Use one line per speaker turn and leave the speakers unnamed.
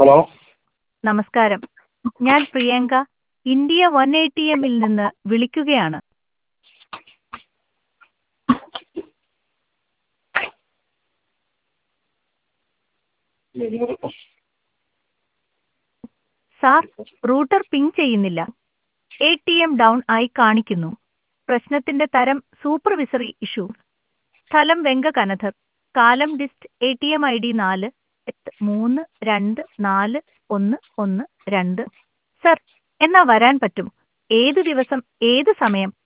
hello
നമസ്കാരം ഞാൻ Priyanka India one A T എമ്മിൽ നിന്ന് വിളിക്കുകയാണ് സാർ റൂട്ടർ പിങ് ചെയ്യുന്നില്ല എ ടി എം ഡൗൺ ആയി കാണിക്കുന്നു പ്രശ്നത്തിന്റെ തരം സൂപ്പർവിസറി ഇഷ്യൂ സ്ഥലം വെങ്ക കനഥർ കാലം ഡിസ്റ്റ് A T M I D നാല് എട്ട് മൂന്ന് രണ്ട് നാല് ഒന്ന് ഒന്ന് രണ്ട് സർ എന്നാ വരാൻ പറ്റും ഏത് ദിവസം ഏത് സമയം